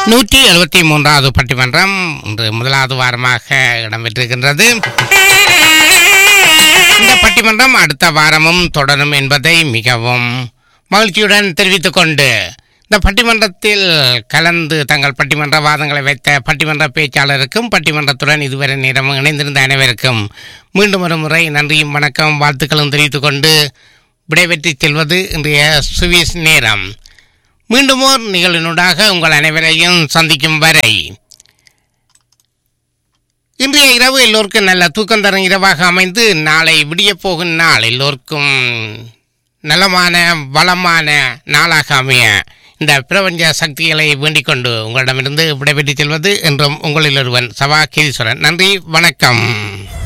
நூற்றி எழுபத்தி மூன்றாவது பட்டிமன்றம் இன்று முதலாவது வாரமாக இடம்பெற்றிருக்கின்றது இந்த பட்டிமன்றம் அடுத்த வாரமும் தொடரும் என்பதை மிகவும் மகிழ்ச்சியுடன் தெரிவித்துக் கொண்டு இந்த பட்டிமன்றத்தில் கலந்து தங்கள் பட்டிமன்ற வாதங்களை வைத்த பட்டிமன்ற பேச்சாளருக்கும் பட்டிமன்றத்துடன் இதுவரை நேரம் இணைந்திருந்த அனைவருக்கும் மீண்டும் ஒரு முறை நன்றியும் வணக்கம் வாழ்த்துக்களும் தெரிவித்துக் கொண்டு விடைபெற்று செல்வது இன்றைய சுவிஸ் நேரம் மீண்டும் ஓர் நிகழ்வினூடாக உங்கள் அனைவரையும் சந்திக்கும் வரை இன்றைய இரவு எல்லோருக்கும் நல்ல தூக்கம் தரும் இரவாக அமைந்து நாளை விடியப் போகும் நாள் எல்லோருக்கும் நலமான வளமான நாளாக அமைய இந்த பிரபஞ்ச சக்திகளை வேண்டிக் கொண்டு உங்களிடமிருந்து விடைபெற்று செல்வது என்றும் உங்களில் ஒருவன் சபா கேதீஸ்வரன் நன்றி வணக்கம்